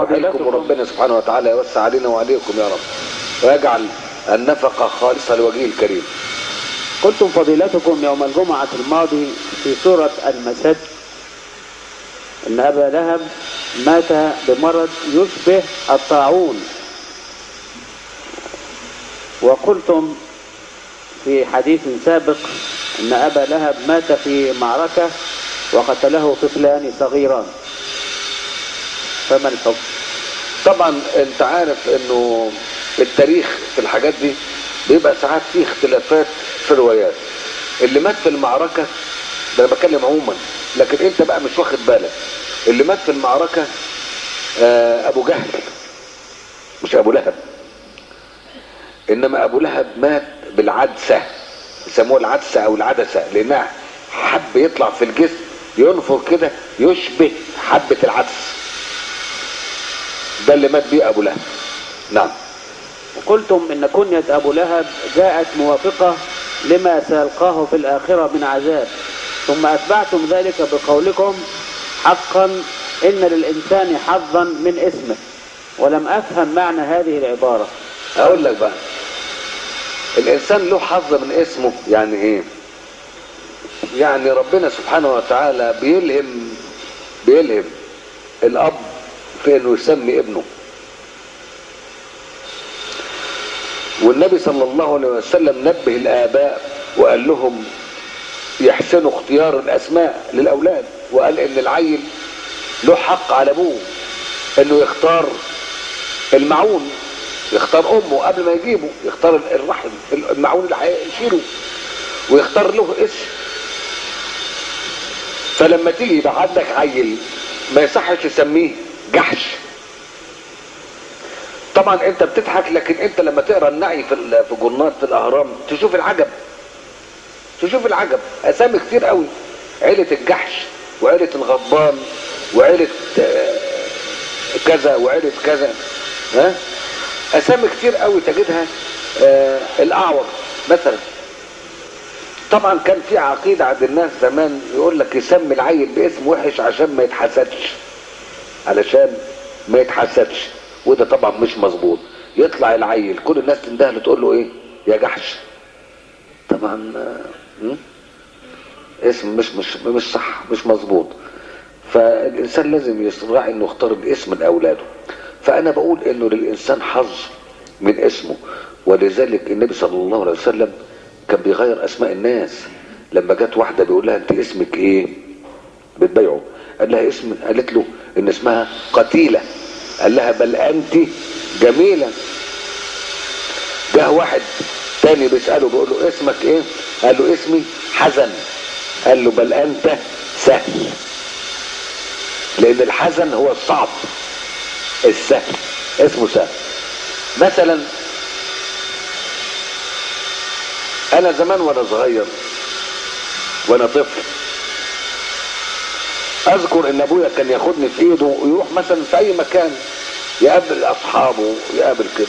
وحيلكم فضيلتكم وربنا سبحانه وتعالى يوسع علينا وعليكم يا رب ويجعل النفقة خالصة لوجهه الكريم قلتم فضيلتكم يوم الجمعة الماضي في سورة المسد ان ابا لهب مات بمرض يشبه الطاعون وقلتم في حديث سابق ان ابا لهب مات في معركة وقتله طفلان صغيران فما الحكم طبعا انت عارف انه التاريخ في الحاجات دي بيبقى ساعات فيه اختلافات في الروايات اللي مات في المعركة ده انا بتكلم عموما لكن انت بقى مش واخد بالك اللي مات في المعركة آه ابو جهل مش ابو لهب انما ابو لهب مات بالعدسة يسموها العدسة او العدسة لانها حب يطلع في الجسم ينفر كده يشبه حبة العدس ده اللي مات بيه ابو لهب نعم وقلتم ان كنية ابو لهب جاءت موافقة لما سيلقاه في الاخرة من عذاب ثم اتبعتم ذلك بقولكم حقا ان للانسان حظا من اسمه ولم افهم معنى هذه العبارة اقول لك بقى الانسان له حظ من اسمه يعني ايه يعني ربنا سبحانه وتعالى بيلهم بيلهم الاب في انه يسمي ابنه والنبي صلى الله عليه وسلم نبه الاباء وقال لهم يحسنوا اختيار الاسماء للاولاد وقال ان العيل له حق على ابوه انه يختار المعون يختار امه قبل ما يجيبه يختار الرحم المعون اللي هيشيله ويختار له اسم فلما تيجي يبقى عندك عيل ما يصحش تسميه جحش طبعا انت بتضحك لكن انت لما تقرا النعي في ال- في جورنال في الاهرام تشوف العجب تشوف العجب اسامي كتير قوي عيله الجحش وعيله الغضبان وعيله آه، كذا وعيله كذا ها اسامي كتير قوي تجدها آه، الاعور مثلا طبعا كان في عقيده عند الناس زمان يقول لك يسمي العيل باسم وحش عشان ما يتحسدش علشان ما يتحسدش وده طبعا مش مظبوط يطلع العيل كل الناس تندهله تقول له ايه يا جحش طبعا آه، م? اسم مش مش مش صح مش مظبوط فالانسان لازم يراعي انه يختار الاسم لاولاده فانا بقول انه للانسان حظ من اسمه ولذلك النبي صلى الله عليه وسلم كان بيغير اسماء الناس لما جت واحده بيقول لها انت اسمك ايه بتبيعه قال لها اسم قالت له ان اسمها قتيله قال لها بل انت جميله جه واحد تاني بيساله بيقول له اسمك ايه قال له اسمي حزن قال له بل انت سهل لان الحزن هو الصعب السهل اسمه سهل مثلا انا زمان وانا صغير وانا طفل اذكر ان ابويا كان ياخدني في ايده ويروح مثلا في اي مكان يقابل اصحابه يقابل كده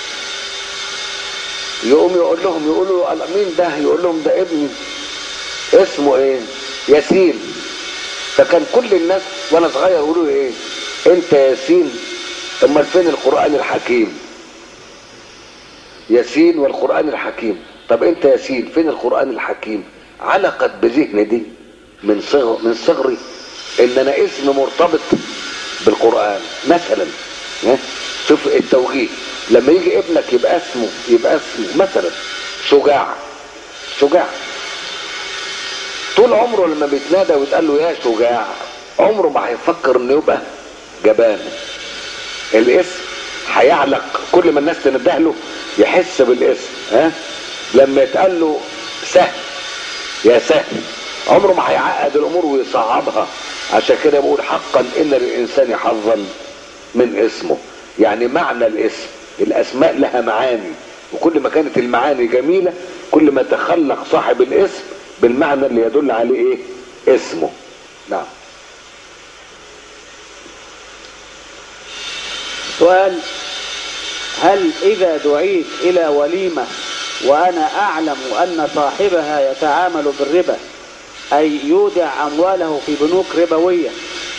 يقوم يقول لهم يقولوا له مين ده يقول لهم ده ابني اسمه ايه ياسين فكان كل الناس وانا صغير يقولوا لي ايه انت ياسين امال فين القران الحكيم ياسين والقران الحكيم طب انت ياسين فين القران الحكيم علقت بذهني دي من صغر من صغري ان انا اسم مرتبط بالقران مثلا ها؟ شوف التوجيه لما يجي ابنك يبقى اسمه يبقى اسمه مثلا شجاع شجاع طول عمره لما بيتنادى ويتقال له يا شجاع عمره ما هيفكر انه يبقى جبان الاسم هيعلق كل ما الناس تنده له يحس بالاسم ها لما يتقال له سهل يا سهل عمره ما هيعقد الامور ويصعبها عشان كده بقول حقا ان للانسان حظا من اسمه يعني معنى الاسم الاسماء لها معاني وكل ما كانت المعاني جميله كل ما تخلق صاحب الاسم بالمعنى اللي يدل عليه ايه اسمه نعم سؤال هل إذا دعيت إلى وليمة وأنا أعلم أن صاحبها يتعامل بالربا أي يودع أمواله في بنوك ربوية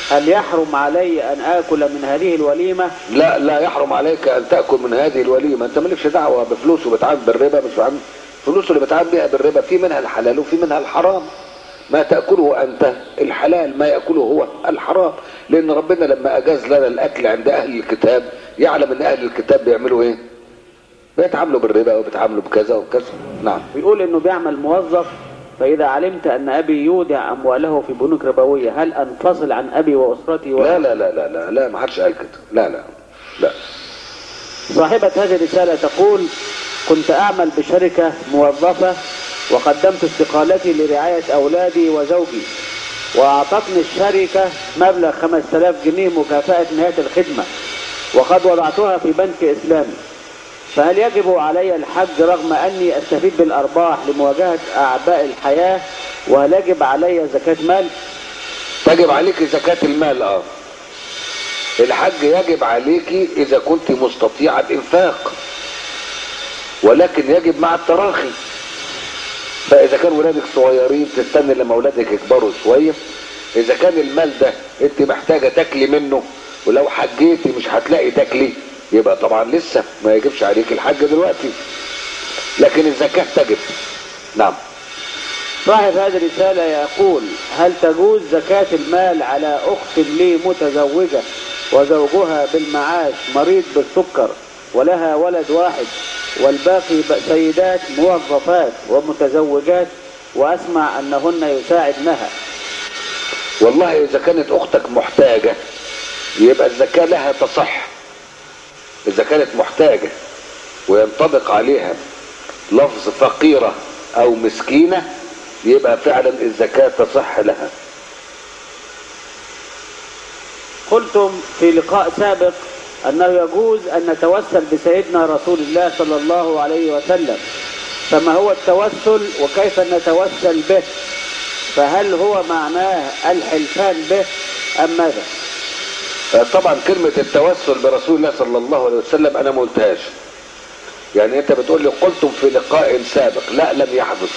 هل يحرم علي أن آكل من هذه الوليمة لا لا يحرم عليك ان تاكل من هذه الوليمه انت مالكش دعوه بفلوسه بتعامل بالربا مش عم فلوسه اللي بتعامل بيها بالربا في منها الحلال وفي منها الحرام ما تاكله انت الحلال ما ياكله هو الحرام لان ربنا لما اجاز لنا الاكل عند اهل الكتاب يعلم ان اهل الكتاب بيعملوا ايه بيتعاملوا بالربا وبيتعاملوا بكذا وكذا نعم بيقول انه بيعمل موظف فاذا علمت ان ابي يودع امواله في بنوك ربويه هل انفصل عن ابي واسرتي و... لا لا لا لا لا لا ما حدش قال كده لا لا لا صاحبة هذه الرسالة تقول كنت أعمل بشركة موظفة وقدمت استقالتي لرعاية أولادي وزوجي وأعطتني الشركة مبلغ 5000 جنيه مكافأة نهاية الخدمة وقد وضعتها في بنك إسلامي فهل يجب علي الحج رغم أني أستفيد بالأرباح لمواجهة أعباء الحياة وهل يجب علي زكاة مال؟ تجب عليك زكاة المال اه الحج يجب عليك اذا كنت مستطيع الانفاق ولكن يجب مع التراخي فاذا كان ولادك صغيرين تستنى لما ولادك يكبروا شويه اذا كان المال ده انت محتاجه تاكلي منه ولو حجيتي مش هتلاقي تاكلي يبقى طبعا لسه ما يجبش عليك الحج دلوقتي لكن الزكاه تجب نعم صاحب هذه الرسالة يقول هل تجوز زكاة المال على أخت لي متزوجة وزوجها بالمعاش مريض بالسكر ولها ولد واحد والباقي ب- سيدات موظفات ومتزوجات وأسمع أنهن يساعدنها والله اذا كانت اختك محتاجة يبقى الزكاة لها تصح اذا كانت محتاجة وينطبق عليها لفظ فقيرة او مسكينة يبقى فعلا الزكاة تصح لها قلتم في لقاء سابق أنه يجوز أن نتوسل بسيدنا رسول الله صلى الله عليه وسلم فما هو التوسل وكيف نتوسل به فهل هو معناه الحلفان به أم ماذا آه، طبعا كلمة التوسل برسول الله صلى الله عليه وسلم انا ما قلتهاش يعني انت بتقول لي قلتم في لقاء سابق لا لم يحدث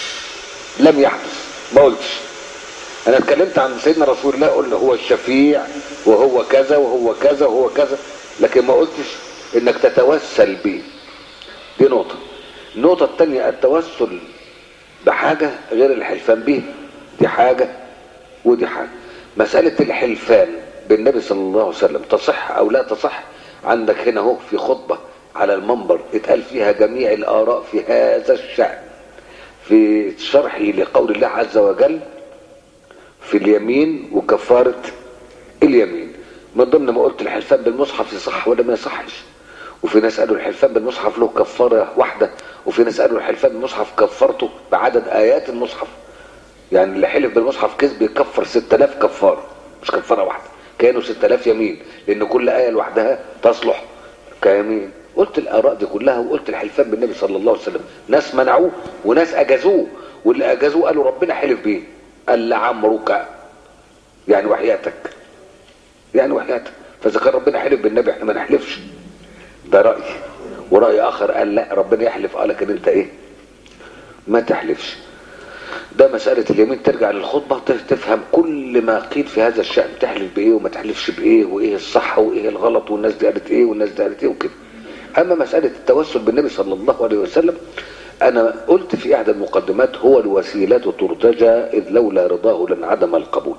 لم يحدث ما قلتش انا اتكلمت عن سيدنا رسول الله قلنا هو الشفيع وهو كذا وهو كذا وهو كذا لكن ما قلتش انك تتوسل به دي نقطة النقطة الثانية التوسل بحاجة غير الحلفان به دي حاجة ودي حاجة مسألة الحلفان بالنبي صلى الله عليه وسلم تصح أو لا تصح عندك هنا اهو في خطبة على المنبر اتقال فيها جميع الآراء في هذا الشأن في شرحي لقول الله عز وجل في اليمين وكفارة اليمين من ضمن ما قلت الحلفان بالمصحف يصح ولا ما يصحش وفي ناس قالوا الحلفان بالمصحف له كفارة واحدة وفي ناس قالوا الحلفان بالمصحف كفرته بعدد آيات المصحف يعني اللي حلف بالمصحف كذب يكفر 6000 كفارة مش كفارة واحدة كانوا 6000 يمين لأن كل آية لوحدها تصلح كيمين قلت الآراء دي كلها وقلت الحلفان بالنبي صلى الله عليه وسلم ناس منعوه وناس أجازوه واللي أجازوه قالوا ربنا حلف بيه قال لعمرك يعني وحياتك يعني وحياتك فإذا كان ربنا حلف بالنبي احنا ما نحلفش ده رأي ورأي آخر قال لا ربنا يحلف قال لكن أنت إيه ما تحلفش ده مسألة اليمين ترجع للخطبة تف- تفهم كل ما قيل في هذا الشأن تحلف بإيه وما تحلفش بإيه وإيه الصح وإيه الغلط والناس دي قالت إيه والناس دي قالت إيه وكده أما مسألة التوسل بالنبي صلى الله عليه وسلم أنا قلت في إحدى المقدمات هو الوسيلة ترتجى إذ لولا رضاه لانعدم القبول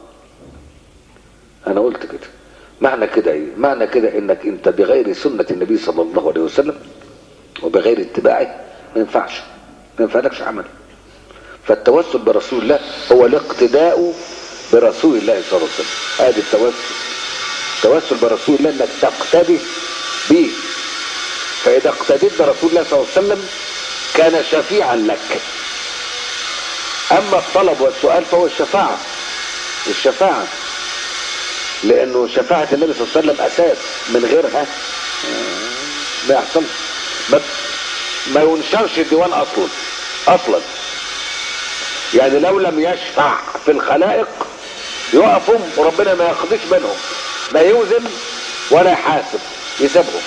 أنا قلت كده معنى كده إيه؟ معنى كده إنك أنت بغير سنة النبي صلى الله عليه وسلم وبغير اتباعه ما ينفعش ما ينفعلكش عمل فالتوسل برسول الله هو الاقتداء برسول الله صلى الله عليه وسلم ادي التوسل التوسل برسول الله انك تقتدي به فاذا اقتديت برسول الله صلى الله عليه وسلم كان شفيعا لك اما الطلب والسؤال فهو الشفاعه الشفاعه لانه شفاعه النبي صلى الله عليه وسلم اساس من غيرها آه، ما يحصلش ما, ما ينشرش الديوان اصلا اصلا يعني لو لم يشفع في الخلائق يقفوا وربنا ما يقضيش منهم لا يوزن ولا يحاسب يسيبهم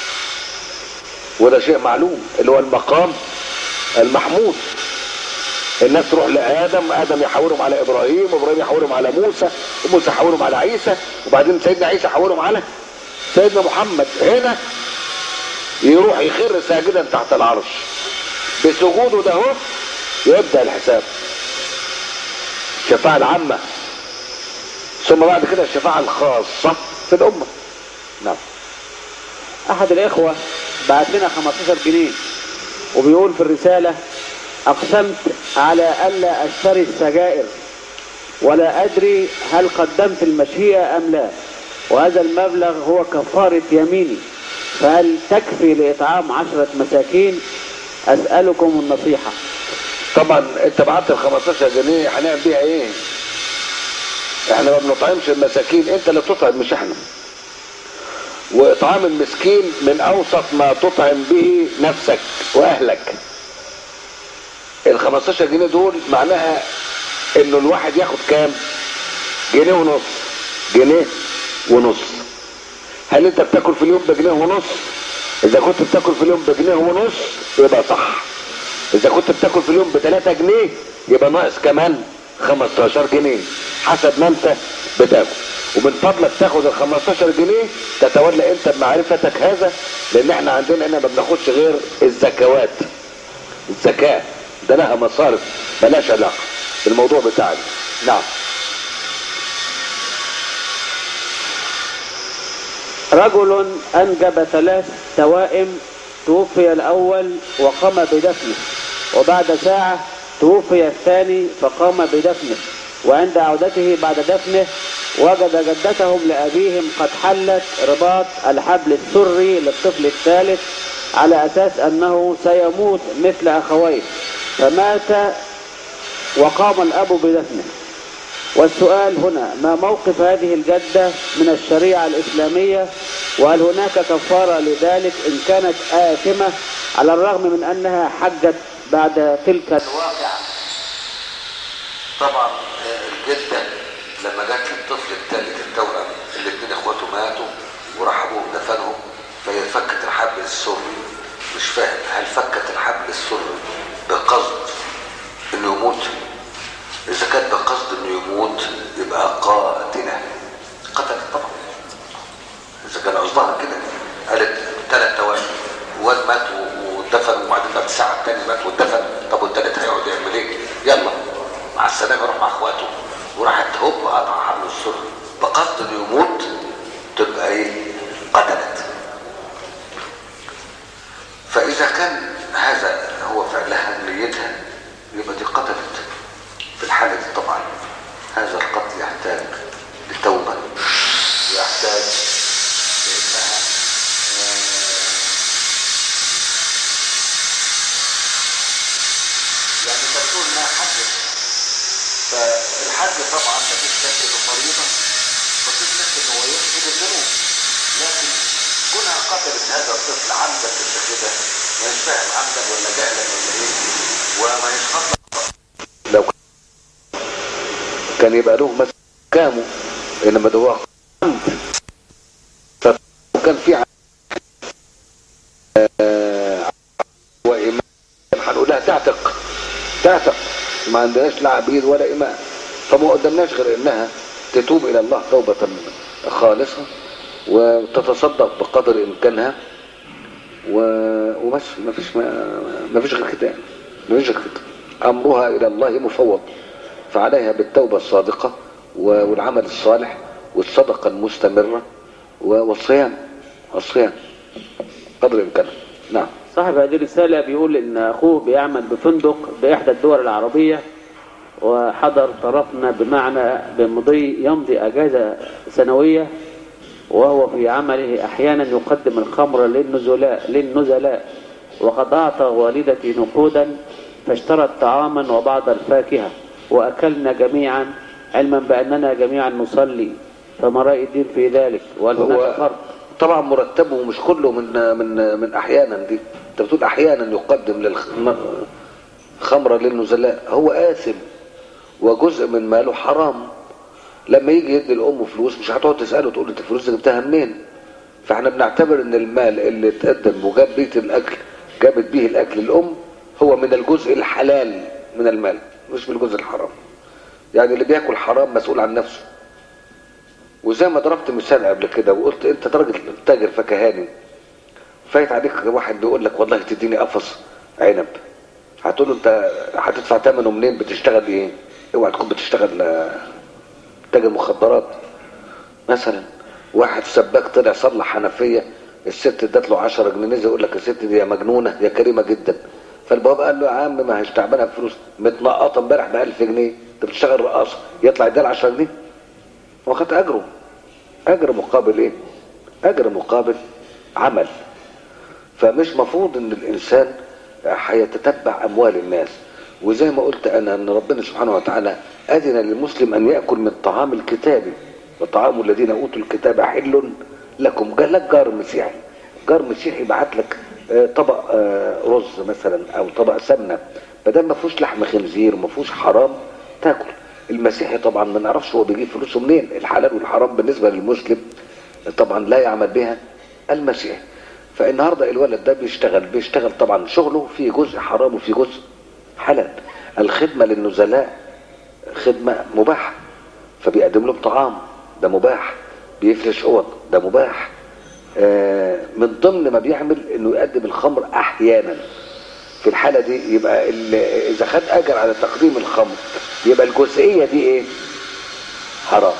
وده شيء معلوم اللي هو المقام المحمود الناس تروح لادم ادم يحولهم على ابراهيم وابراهيم يحولهم على موسى وموسى يحولهم على عيسى وبعدين سيدنا عيسى يحولهم على سيدنا محمد هنا يروح يخر ساجدا تحت العرش بسجوده ده هو يبدا الحساب الشفاعه العامه ثم بعد كده الشفاعه الخاصه في الامه نعم احد الاخوة بعت لنا 15 جنيه وبيقول في الرسالة اقسمت على الا اشتري السجائر ولا ادري هل قدمت المشيئة ام لا وهذا المبلغ هو كفارة يميني فهل تكفي لاطعام عشرة مساكين اسألكم النصيحة طبعا انت بعت ال 15 جنيه هنعمل بيها ايه؟ احنا ما بنطعمش المساكين انت اللي بتطعم مش احنا واطعام المسكين من اوسط ما تطعم به نفسك واهلك ال 15 جنيه دول معناها انه الواحد ياخد كام جنيه ونص جنيه ونص هل انت بتاكل في اليوم بجنيه ونص اذا كنت بتاكل في اليوم بجنيه ونص يبقى صح اذا كنت بتاكل في اليوم ب 3 جنيه يبقى ناقص كمان 15 جنيه حسب ما انت بتاكل ومن فضلك تاخد ال 15 جنيه تتولى انت بمعرفتك هذا لان احنا عندنا هنا ما بناخدش غير الزكوات الزكاه ده لها مصارف ملهاش علاقه بالموضوع بتاعنا نعم رجل أنجب ثلاث توائم توفي الأول وقام بدفنه وبعد ساعة توفي الثاني فقام بدفنه وعند عودته بعد دفنه وجد جدتهم لأبيهم قد حلت رباط الحبل السري للطفل الثالث على أساس أنه سيموت مثل أخويه فمات وقام الأب بدفنه والسؤال هنا ما موقف هذه الجدة من الشريعة الإسلامية وهل هناك كفارة لذلك إن كانت آثمة على الرغم من أنها حجت بعد تلك الواقعة طبعا الجدة لما جت للطفل الثالث التوأم الاثنين اخواته ماتوا وراح ابوهم دفنهم فهي فكت الحبل السري مش فاهم هل فكت الحبل السري بقصد انه يموت اذا كانت بقصد انه يموت يبقى قاتلة قتلت طبعا اذا كان قصدها كده قالت ثلاث توائم واد مات واتدفن وبعدين بعد ساعه الثاني مات واتدفن طب والثالث هيقعد يعمل ايه؟ يلا مع السلامه يروح مع اخواته وراحت هوب قطع حبل السر بقصد انه يموت تبقى ايه؟ قتلت فاذا كان هذا هو فعلها نيتها يبقى دي قتلت في الحالة دي طبعا هذا القتل يحتاج لتوبة ويحتاج لأنها يعني تقول انها حج فالحج طبعا ما فيش شك انه فريضة ما فيش شك انه هو يقصد الذنوب لكن كونها قتلت هذا الطفل عمدا كده كده مش فاهم عمدا ولا جهلا ولا ايه وما يشخص لو كان يبقى له مثلا كامو انما ده هو عمد فكان في آه، وإمام هنقول لها تعتق تعتق ما عندناش لا عبيد ولا إمام فما قدمناش غير إنها تتوب إلى الله توبة خالصة وتتصدق بقدر إمكانها و... وبس ما فيش ما... ما فيش غير كده ما فيش غير كده أمرها إلى الله مفوض فعليها بالتوبة الصادقة و- والعمل الصالح والصدقة المستمرة و- والصيام والصيام قدر إمكانها نعم صاحب هذه الرسالة بيقول إن أخوه بيعمل بفندق بإحدى الدول العربية وحضر طرفنا بمعنى بمضي يمضي أجازة سنوية وهو في عمله أحيانا يقدم الخمر للنزلاء للنزلاء وقد أعطى والدتي نقودا فاشترت طعاما وبعض الفاكهة وأكلنا جميعا علما بأننا جميعا نصلي فما رأي الدين في ذلك وهل هناك فرق طبعا مرتبه مش كله من من من احيانا دي انت بتقول احيانا يقدم للخمره للنزلاء هو آثم وجزء من ماله حرام لما يجي يدي الام فلوس مش هتقعد تساله تقول له انت الفلوس دي جبتها منين فاحنا بنعتبر ان المال اللي اتقدم وجاب بيت الاكل جابت به الاكل الام هو من الجزء الحلال من المال مش بالجزء الحرام يعني اللي بياكل حرام مسؤول عن نفسه وزي ما ضربت مثال قبل كده وقلت انت راجل تاجر فكهاني فايت عليك واحد بيقول لك والله تديني قفص عنب هتقول له انت هتدفع ثمنه منين بتشتغل ايه اوعى تكون بتشتغل آه، تاجر مخدرات مثلا واحد سباك طلع صلح حنفيه الست ادت له 10 جنيه نزل يقول لك الست دي يا مجنونه يا كريمه جدا فالبابا قال له يا عم ما هيش تعبانه فلوس متنقطه امبارح ب 1000 جنيه انت بتشتغل رقاصه يطلع يديها 10 جنيه هو خد اجره اجر مقابل ايه اجر مقابل عمل فمش مفروض ان الانسان هيتتبع اموال الناس وزي ما قلت انا ان ربنا سبحانه وتعالى اذن للمسلم ان ياكل من الطعام الكتابي وطعام الذين اوتوا الكتاب حل لكم قال لك جار مسيحي جار مسيحي بعت لك آه، طبق آه، رز مثلا او طبق سمنه بدل ما فيهوش لحم خنزير ما فيهوش حرام تاكل المسيحي طبعا ما نعرفش هو بيجيب فلوسه منين الحلال والحرام بالنسبه للمسلم طبعا لا يعمل بها المسيحي فالنهارده الولد ده بيشتغل بيشتغل طبعا شغله في جزء حرام وفي جزء حلال الخدمه للنزلاء خدمه مباحه فبيقدم لهم طعام ده مباح بيفرش اوض ده مباح آه، من ضمن ما بيعمل انه يقدم الخمر احيانا في الحاله دي يبقى ال- اذا خد اجر على تقديم الخمر يبقى الجزئيه دي ايه حرام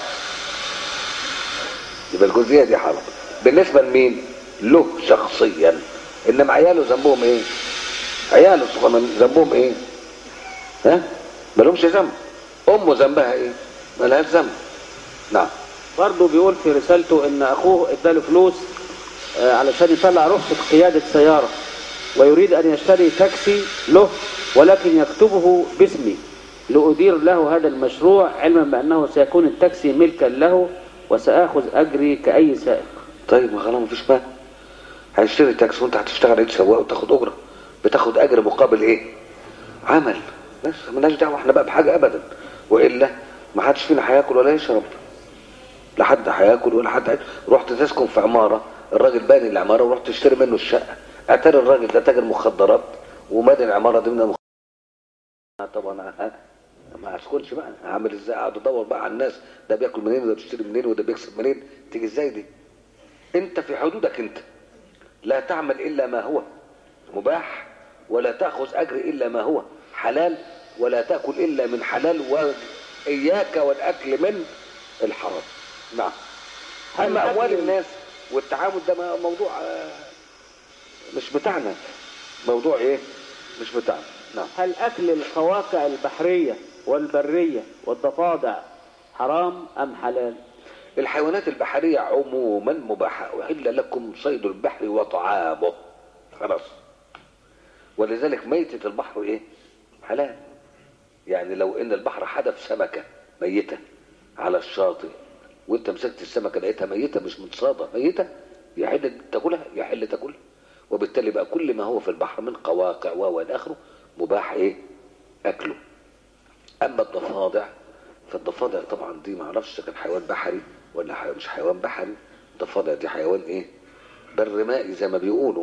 يبقى الجزئيه دي حرام بالنسبه لمين له شخصيا انما عياله ذنبهم ايه عياله الصغيرين ذنبهم ايه ها مالهمش ذنب امه ذنبها ايه مالهاش ذنب نعم برضه بيقول في رسالته ان اخوه اداله فلوس آه، علشان يطلع رخصة قيادة سيارة ويريد ان يشتري تاكسي له ولكن يكتبه باسمي لأدير له هذا المشروع علما بأنه سيكون التاكسي ملكا له وسآخذ أجري كأي سائق طيب ما خلاص مفيش مانع هيشتري تاكسي وانت هتشتغل عيد سواق وتاخد اجره بتاخد اجر مقابل ايه عمل بس مالناش دعوه احنا بقى بحاجه ابدا والا ما حدش فينا هياكل ولا يشرب لا حد هياكل ولا حد هياكل. رحت تسكن في عماره الراجل باني العماره ورحت تشتري منه الشقه اتاري الراجل ده تاجر مخدرات ومالي العماره دي من المخدرات طبعا ها، ما هسكنش بقى هعمل ازاي اقعد ادور بقى على الناس ده بياكل منين وده بيشتري منين وده بيكسب منين تيجي ازاي دي انت في حدودك انت لا تعمل الا ما هو مباح ولا تاخذ اجر الا ما هو حلال ولا تاكل الا من حلال واياك والاكل من الحرام نعم اما هل اموال أكل- الناس والتعامل ده ما- موضوع آه، مش بتاعنا موضوع ايه مش بتاعنا نعم هل أكل القواقع البحرية والبرية والضفادع حرام أم حلال؟ الحيوانات البحرية عموما مباحة وحل لكم صيد البحر وطعامه خلاص ولذلك ميتة البحر ايه حلال يعني لو ان البحر حدف سمكة ميتة على الشاطئ وانت مسكت السمكة لقيتها ميتة مش متصادة ميتة يحل تاكلها يحل تاكلها وبالتالي بقى كل ما هو في البحر من قواقع و الى اخره مباح ايه اكله اما الضفادع فالضفادع طبعا دي ما اعرفش إذا كان حيوان بحري ولا حي... مش حيوان بحري الضفادع دي حيوان ايه بر مائي زي ما بيقولوا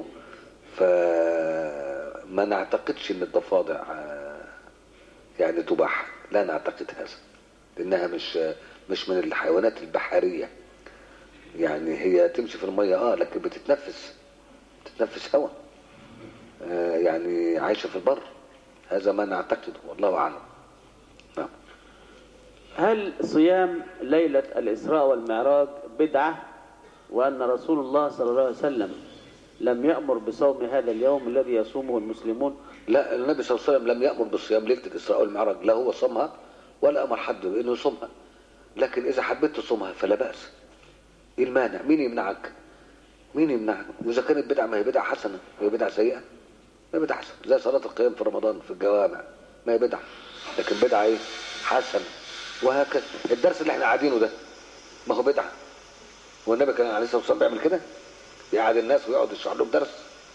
فما نعتقدش ان الضفادع آه، يعني تباح لا نعتقد هذا لانها مش مش من الحيوانات البحريه يعني هي تمشي في الميه اه لكن بتتنفس بتتنفس هواء آه يعني عايشه في البر هذا ما نعتقده والله اعلم نعم هل صيام ليلة الإسراء والمعراج بدعة وأن رسول الله صلى الله عليه وسلم لم يأمر بصوم هذا اليوم الذي يصومه المسلمون لا النبي صلى الله عليه وسلم لم يأمر بصيام ليلة الإسراء والمعراج لا هو صامها ولا أمر حد بأنه يصومها لكن إذا حبيت تصومها فلا بأس إيه المانع مين يمنعك مين يمنعك وإذا كانت بدعة ما هي بدعة حسنة هي بدعة سيئة ما هي بدعة حسنة زي صلاة القيام في رمضان في الجوامع ما هي بدعة لكن بدعة إيه حسنة وهكذا الدرس اللي احنا قاعدينه ده ما هو بدعة والنبي كان عليه الصلاة والسلام بيعمل كده يقعد الناس ويقعد يشرح لهم درس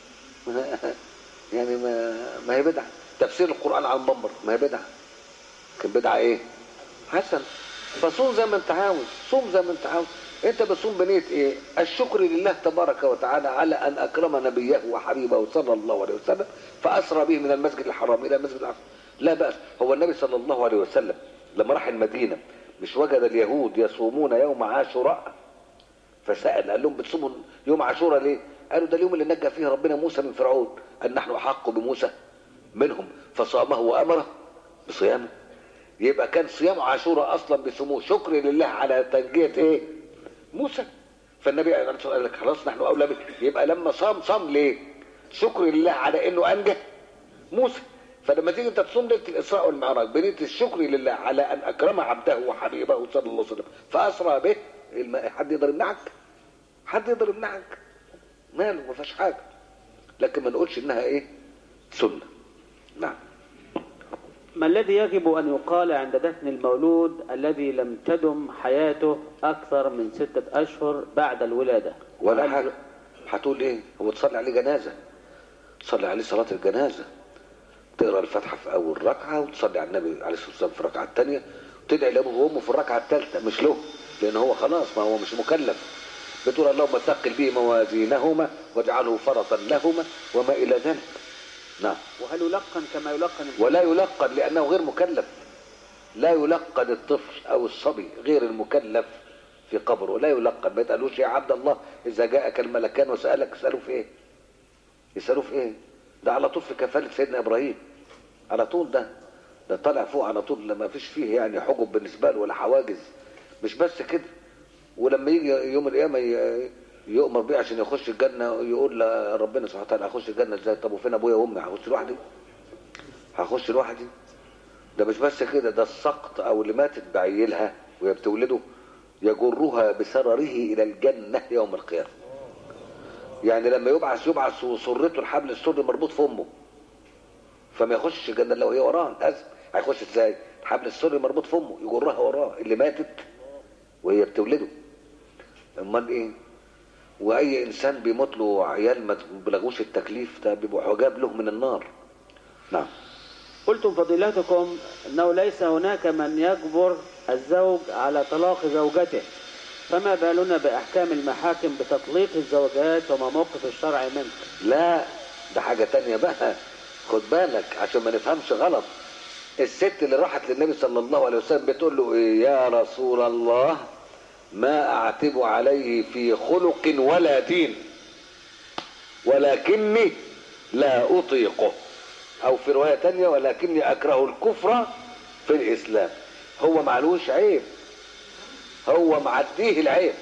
يعني ما ما هي بدعه تفسير القران على المنبر ما هي بدعه لكن بدعه ايه حسن فصوم زي ما انت عاوز صوم زي ما انت عاوز انت بتصوم بنيه ايه الشكر لله تبارك وتعالى على ان اكرم نبيه وحبيبه صلى الله عليه وسلم فاسرى به من المسجد الحرام الى المسجد الاقصى لا بأس هو النبي صلى الله عليه وسلم لما راح المدينة مش وجد اليهود يصومون يوم عاشوراء فسأل قال لهم بتصوموا يوم عاشوراء ليه قالوا ده اليوم اللي نجى فيه ربنا موسى من فرعون قال نحن أحق بموسى منهم فصامه وأمره بصيامه يبقى كان صيام عاشوراء أصلا بيصوموه شكر لله على تنجية إيه موسى فالنبي قال لك خلاص نحن أولى به يبقى لما صام صام ليه شكر لله على إنه أنجى موسى فلما تيجي انت تصوم ليله الاسراء والمعراج بنيه الشكر لله على ان اكرم عبده وحبيبه صلى الله عليه وسلم فاسرى به الم- حد يقدر يمنعك حد يقدر يمنعك ماله ما فيهاش حاجه لكن ما نقولش انها ايه سنه نعم ما الذي يجب أن يقال عند دفن المولود الذي لم تدم حياته أكثر من ستة أشهر بعد الولادة ولا هل- حاجه هتقول ايه هو تصلي عليه جنازه تصلي عليه صلاه الجنازه تقرا الفاتحه في اول ركعه وتصلي على النبي عليه الصلاه والسلام في الركعه الثانيه وتدعي لابوه وامه في الركعه الثالثه مش له لان هو خلاص ما هو مش مكلف بتقول اللهم ثقل به موازينهما واجعله فرطا لهما وما الى ذلك نعم وهل يلقن كما يلقن ولا يلقن لانه غير مكلف لا يلقن الطفل او الصبي غير المكلف في قبره لا يلقن ما يتقالوش يا عبد الله اذا جاءك الملكان وسالك اساله في ايه يسالوه في ايه ده على طول في كفاله سيدنا ابراهيم على طول ده ده طالع فوق على طول ما فيش فيه يعني حجب بالنسبه له ولا حواجز مش بس كده ولما يجي يوم القيامه ي- يؤمر بيه عشان يخش الجنه يقول لربنا سبحانه وتعالى هخش الجنه ازاي طب وفين ابويا وامي هخش لوحدي هخش لوحدي ده مش بس كده ده السقط او اللي ماتت بعيلها وهي بتولده يجرها بسرره الى الجنه يوم القيامه يعني لما يبعث يبعث وسرته الحبل السري مربوط في امه فما يخش الجنه الا وهي وراه لازم هيخش ازاي الحبل السري مربوط في امه يجرها وراه اللي ماتت وهي بتولده امال ايه واي انسان بيموت له عيال ما بلغوش التكليف ده بيبقوا حجاب له من النار نعم قلتم فضيلتكم أنه ليس هناك من يجبر الزوج على طلاق زوجته فما بالنا بأحكام المحاكم بتطليق الزوجات وما موقف الشرع منه لا ده حاجة تانية بقى خد بالك عشان ما نفهمش غلط الست اللي راحت للنبي صلى الله عليه وسلم بتقول له إيه يا رسول الله ما أعتب عليه في خلق ولا دين ولكني لا أطيقه أو في رواية تانية ولكني أكره الكفر في الإسلام هو معلوش عيب هو معديه العيب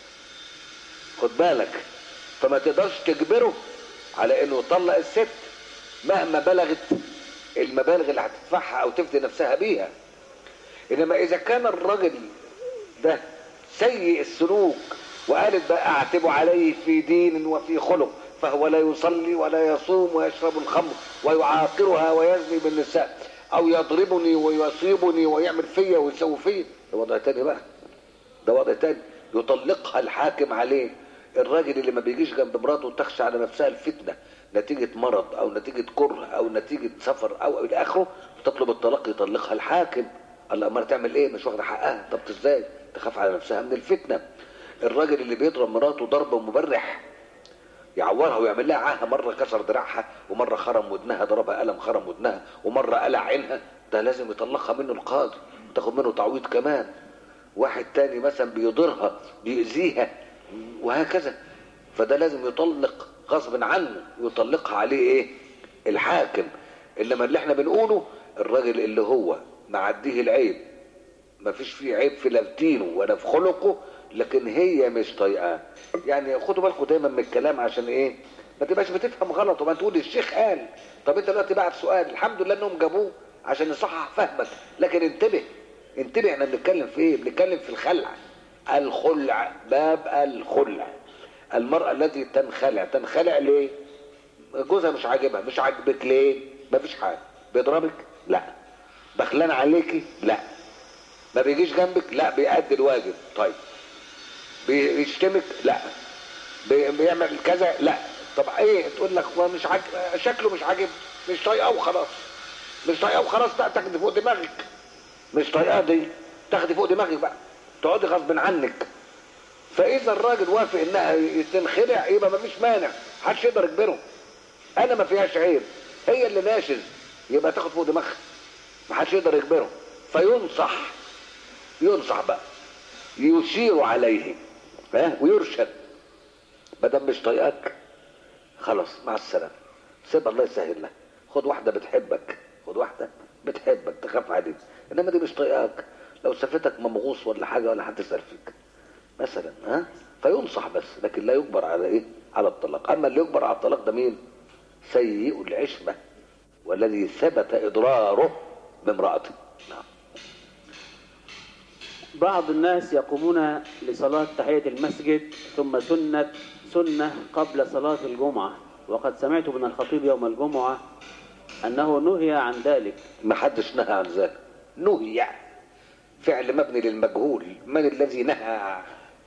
خد بالك فما تقدرش تجبره على انه يطلق الست مهما بلغت المبالغ اللي هتدفعها او تفدي نفسها بيها انما اذا كان الرجل ده سيء السلوك وقالت بقى اعتب عليه في دين وفي خلق فهو لا يصلي ولا يصوم ويشرب الخمر ويعاقرها ويزني بالنساء او يضربني ويصيبني ويعمل فيا ويسوي فيا ده وضع تاني بقى ده وضع تاني يطلقها الحاكم عليه الراجل اللي ما بيجيش جنب مراته تخشى على نفسها الفتنه نتيجه مرض او نتيجه كره او نتيجه سفر او الى اخره تطلب الطلاق يطلقها الحاكم الله امال تعمل ايه مش واخده حقها طب ازاي تخاف على نفسها من الفتنه الراجل اللي بيضرب مراته ضرب مبرح يعورها ويعمل لها عاهه مره كسر دراعها ومره خرم ودنها ضربها قلم خرم ودنها ومره قلع عينها ده لازم يطلقها منه القاضي وتاخد منه تعويض كمان واحد تاني مثلا بيضرها بيأذيها وهكذا فده لازم يطلق غصب عنه يطلقها عليه ايه الحاكم انما اللي احنا بنقوله الراجل اللي هو معديه العيب ما فيش فيه عيب في لا في دينه ولا في خلقه لكن هي مش طايقاه يعني خدوا بالكم دايما من الكلام عشان ايه ما تبقاش بتفهم غلط وما تقول الشيخ قال طب انت دلوقتي بعت سؤال الحمد لله انهم جابوه عشان يصحح فهمك لكن انتبه انتبه احنا بنتكلم في ايه بنتكلم في الخلع الخلع باب الخلع المرأة التي تنخلع تنخلع ليه جوزها مش عاجبها مش عاجبك ليه مفيش حاجة بيضربك لا بخلان عليكي لا ما بيجيش جنبك لا بيأدي الواجب طيب بيشتمك لا بي- بيعمل كذا لا طب ايه تقول لك هو مش عاجب شكله مش عاجب مش طايقاه وخلاص مش طايقاه وخلاص لا تاخدي فوق دماغك مش طايقاه دي تاخدي فوق دماغك بقى تقعدي غصب عنك فاذا الراجل وافق انها تنخلع يبقى مفيش مانع محدش يقدر يجبره انا ما فيهاش عيب هي اللي ناشز يبقى تاخد فوق دماغها محدش يقدر يجبره فينصح ينصح بقى يشير عليه ها ويرشد بدل مش طايقك خلاص مع السلامه سيب الله يسهل لك خد واحده بتحبك خد واحده بتحبك تخاف عليك انما دي مش طايقاك لو شافتك ممغوص ولا حاجه ولا هتسال فيك مثلا ها فينصح بس لكن لا يجبر على ايه على الطلاق اما اللي يجبر على الطلاق ده مين سيء العشره والذي ثبت اضراره بامراته نعم بعض الناس يقومون لصلاة تحية المسجد ثم سنة سنة قبل صلاة الجمعة وقد سمعت من الخطيب يوم الجمعة أنه نهي عن ذلك ما حدش نهى عن ذلك نهي فعل مبني للمجهول من الذي نهى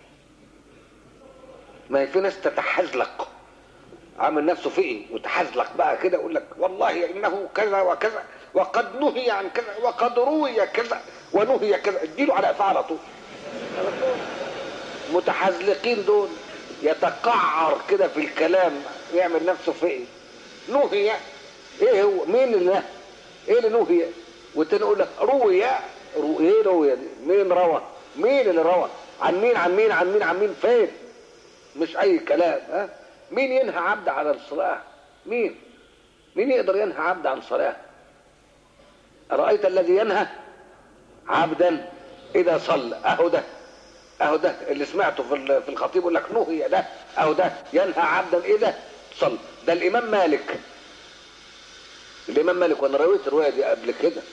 ما هي في ناس تتحزلق عامل نفسه فقي وتحزلق بقى كده يقول لك والله انه كذا وكذا وقد نهي عن كذا وقد روي كذا ونهي كذا اديله على قفاه على طول على طول. متحزلقين دول يتقعر كده في الكلام يعمل نفسه فقي نهي ايه هو مين اللي نهى ايه اللي نهي والتاني يقول لك روي رو ايه روي دي مين روى مين اللي روى عن مين عن مين عن مين عن مين فين مش اي كلام ها مين ينهى عبد على الصلاه مين مين يقدر ينهى عبد عن صلاه ارايت الذي ينهى عبدا اذا صلى اهو ده اهو ده اللي سمعته في ال- في الخطيب يقول لك نهي ده اهو ده ينهى عبدا اذا صلى ده الامام مالك الامام مالك وانا رويت الروايه دي قبل كده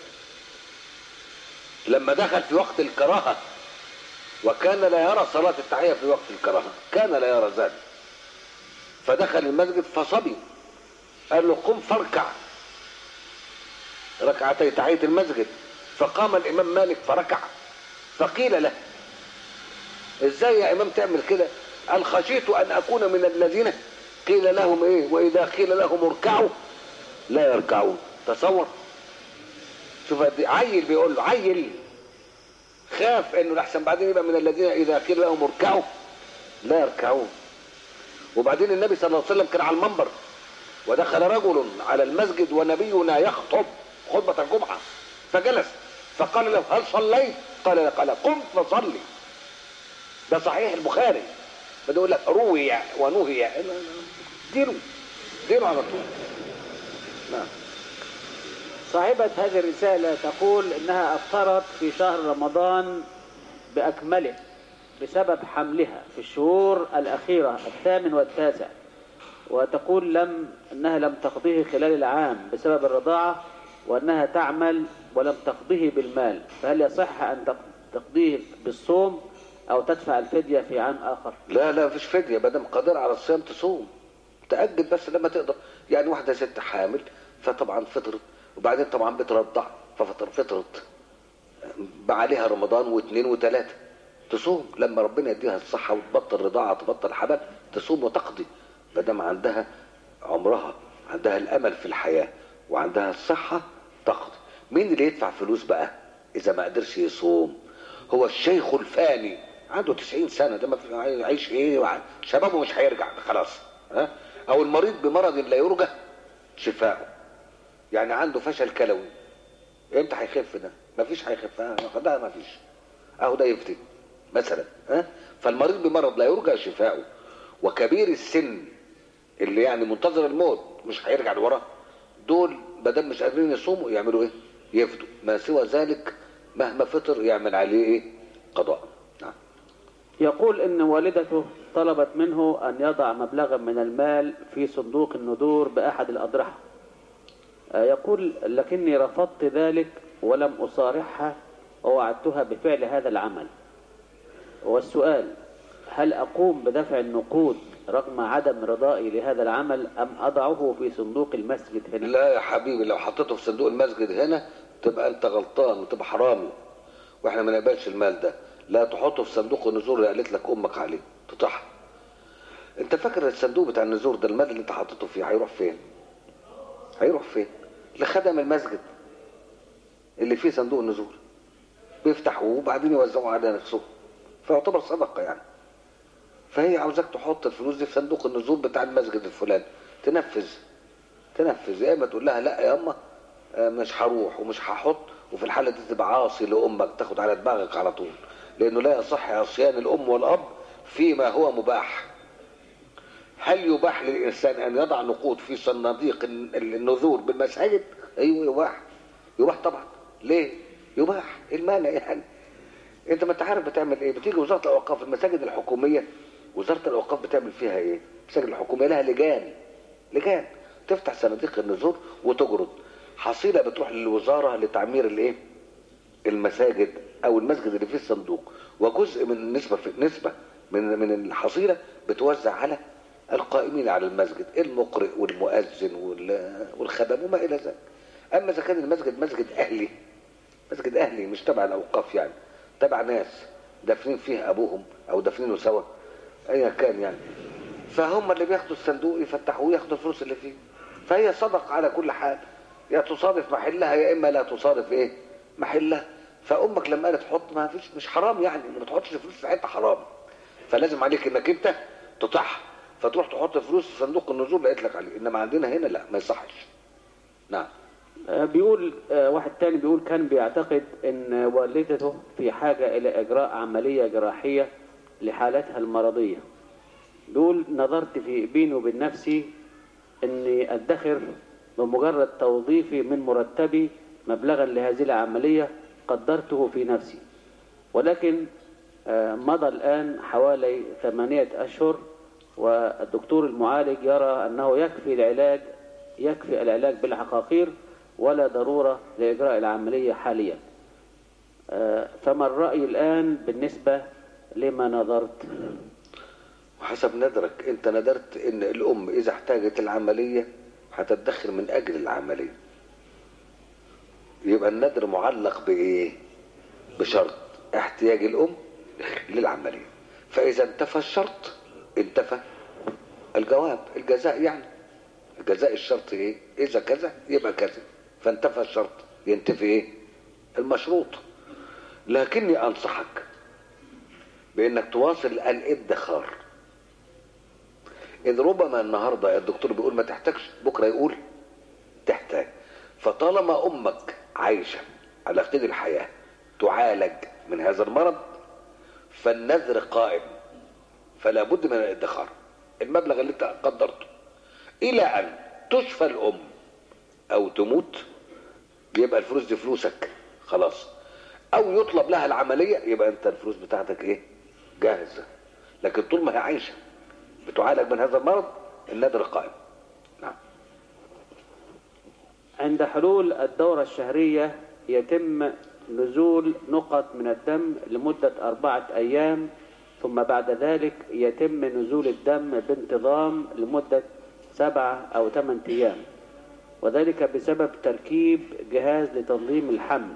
لما دخل في وقت الكراهه وكان لا يرى صلاه التحيه في وقت الكراهه كان لا يرى ذلك فدخل المسجد فصبي قال له قم فاركع ركعتي تحيه المسجد فقام الامام مالك فركع فقيل له ازاي يا امام تعمل كده قال خشيت ان اكون من الذين قيل لهم ايه واذا قيل لهم اركعوا لا يركعون تصور شوف قد إيه. عيل بيقول له عيل خاف انه لحسن بعدين يبقى من الذين اذا قيل لهم اركعوا لا يركعون وبعدين النبي صلى الله عليه وسلم كان على المنبر ودخل رجل على المسجد ونبينا يخطب خطبة الجمعة فجلس فقال له هل صليت؟ قال لا قال قم فصلي ده صحيح البخاري بده يقول لك روي ونهي دينه دينه على طول نعم صاحبة هذه الرسالة تقول إنها أفطرت في شهر رمضان بأكمله بسبب حملها في الشهور الأخيرة الثامن والتاسع وتقول لم أنها لم تقضيه خلال العام بسبب الرضاعة وأنها تعمل ولم تقضيه بالمال فهل يصح أن تق- تقضيه بالصوم أو تدفع الفدية في عام آخر لا لا مفيش فدية ما دام قادر على الصيام تصوم تأجل بس لما تقدر يعني واحدة ست حامل فطبعا فطرت وبعدين طبعا بترضع ففطر فطرت بقى عليها رمضان واثنين وثلاثة تصوم لما ربنا يديها الصحة وتبطل رضاعة تبطل حمل تصوم وتقضي ما دام عندها عمرها عندها الأمل في الحياة وعندها الصحة تقضي مين اللي يدفع فلوس بقى إذا ما قدرش يصوم هو الشيخ الفاني عنده 90 سنة ده ما في يعيش ايه وع- شبابه مش هيرجع خلاص ها او المريض بمرض لا يرجى شفاؤه يعني عنده فشل كلوي امتى هيخف ده مفيش هيخف ها ده مفيش اهو ده يفتي مثلا ها فالمريض بمرض لا يرجى شفاؤه وكبير السن اللي يعني منتظر الموت مش هيرجع لورا دول بدل مش قادرين يصوموا يعملوا ايه يفدوا ما سوى ذلك مهما فطر يعمل عليه ايه قضاء نعم يقول ان والدته طلبت منه ان يضع مبلغا من المال في صندوق النذور باحد الاضرحه آه، يقول لكني رفضت ذلك ولم اصارحها ووعدتها بفعل هذا العمل والسؤال هل اقوم بدفع النقود رغم عدم رضائي لهذا العمل ام اضعه في صندوق المسجد هنا لا يا حبيبي لو حطيته في صندوق المسجد هنا تبقى انت غلطان وتبقى حرامي واحنا ما نقبلش المال ده لا تحطه في صندوق النزور اللي قالت لك امك عليه تطحن انت فاكر الصندوق بتاع النزور ده المال اللي انت حطيته فيه هيروح فين هيروح فين لخدم المسجد اللي فيه صندوق النزور بيفتحوه وبعدين يوزعوا على نفسهم فيعتبر صدقه يعني فهي عاوزاك تحط الفلوس دي في صندوق النزول بتاع المسجد الفلاني تنفذ تنفذ يا اما تقول لها لا يا اما آه، مش هروح ومش هحط وفي الحاله دي تبقى عاصي لامك تاخد على دماغك على طول لانه لا يصح عصيان الام والاب فيما هو مباح هل يباح للانسان ان يضع نقود في صناديق الن- النذور بالمساجد ايوه يباح يباح طبعا ليه يباح إيه المانع يعني انت ما انت عارف بتعمل ايه بتيجي وزاره الاوقاف المساجد الحكوميه وزاره الاوقاف بتعمل فيها ايه المساجد الحكوميه لها لجان لجان تفتح صناديق النذور وتجرد حصيله بتروح للوزاره لتعمير الايه المساجد او المسجد اللي فيه الصندوق وجزء من نسبه في نسبه من من الحصيله بتوزع على القائمين على المسجد المقرئ والمؤذن وال- والخدم وما الى ذلك اما اذا كان المسجد مسجد اهلي مسجد اهلي مش تبع الاوقاف يعني تبع ناس دافنين فيه ابوهم او دافنينه سوا ايا كان يعني فهم اللي بياخدوا الصندوق يفتحوه وياخدوا الفلوس اللي فيه فهي صدق على كل حال يا تصادف محلها يا اما لا تصادف ايه محلها فامك لما قالت حط ما فيش مش حرام يعني ما تحطش فلوس في حته حرام فلازم عليك انك انت تطيعها فتروح تحط فلوس في صندوق النزول اللي قلت لك عليه انما عندنا هنا لا ما يصحش نعم آه، بيقول آه، واحد تاني بيقول كان بيعتقد ان والدته في حاجة الى اجراء عملية جراحية لحالتها المرضية بيقول نظرت في بيني وبين نفسي اني ادخر بمجرد توظيفي من مرتبي مبلغا لهذه العملية قدرته في نفسي ولكن آه، مضى الآن حوالي ثمانية أشهر والدكتور المعالج يرى أنه يكفي العلاج يكفي العلاج بالعقاقير ولا ضرورة لإجراء العملية حاليا آه، فما الرأي الآن بالنسبة لما نظرت وحسب نذرك انت نذرت ان الام اذا احتاجت العملية هتدخر من اجل العملية يبقى النذر معلق بايه بشرط احتياج الام للعملية فاذا انتفى الشرط انتفى الجواب الجزاء يعني الجزاء الشرط ايه اذا كذا يبقى كذا فانتفى الشرط ينتفي ايه المشروط لكني انصحك بانك تواصل الادخار إذ ربما النهاردة الدكتور بيقول ما تحتاجش بكرة يقول تحتاج فطالما أمك عايشة على قيد الحياة تعالج من هذا المرض فالنذر قائم فلا بد من الادخار المبلغ اللي انت قدرته إلى أن تشفى الأم أو تموت يبقى الفلوس دي فلوسك خلاص أو يطلب لها العملية يبقى أنت الفلوس بتاعتك إيه جاهزة لكن طول ما هي عايشه بتعالج من هذا المرض النذر قائم نعم عند حلول الدورة الشهرية يتم نزول نقط من الدم لمدة أربعة أيام ثم بعد ذلك يتم نزول الدم بانتظام لمدة سبعة أو ثمانية أيام وذلك بسبب تركيب جهاز لتنظيم الحمل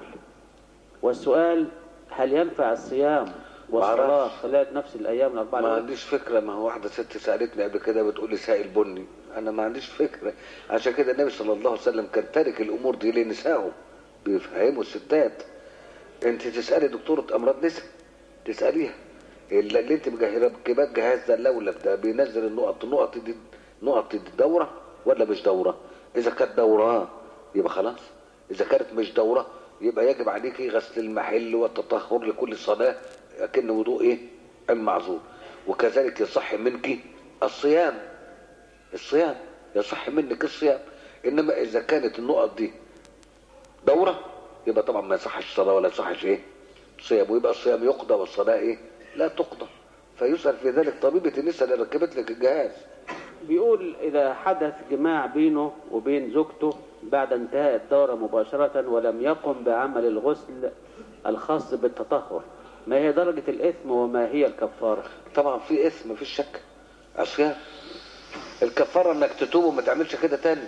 والسؤال هل ينفع الصيام والصلاة معرفش. خلال نفس الأيام الأربعة ما الأولى؟ عنديش فكرة ما هو واحدة ست سألتني قبل كده بتقول لي سائل بني أنا ما عنديش فكرة عشان كده النبي صلى الله عليه وسلم كان تارك الأمور دي لنسائه بيفهموا الستات أنت تسألي دكتورة أمراض نساء تسأليها اللي اللي أنت مجهزة كبات جهاز ده اللولب ده بينزل النقط النقط دي نقط دي دورة ولا مش دورة إذا كانت دورة يبقى خلاص إذا كانت مش دورة يبقى يجب عليك غسل المحل والتطهر لكل صلاة أكن وضوء إيه المعذور وكذلك يصح منك الصيام الصيام يصح منك الصيام انما اذا كانت النقط دي دورة يبقى طبعا ما يصحش الصلاة ولا يصحش ايه صيام ويبقى الصيام يقضى والصلاة ايه لا تقضى فيسأل في ذلك طبيبة النساء اللي ركبت لك الجهاز بيقول إذا حدث جماع بينه وبين زوجته بعد انتهاء الدورة مباشرة ولم يقم بعمل الغسل الخاص بالتطهر ما هي درجة الإثم وما هي الكفارة طبعا في اسم مفيش شك عصيان الكفارة انك تتوب وما تعملش كده تاني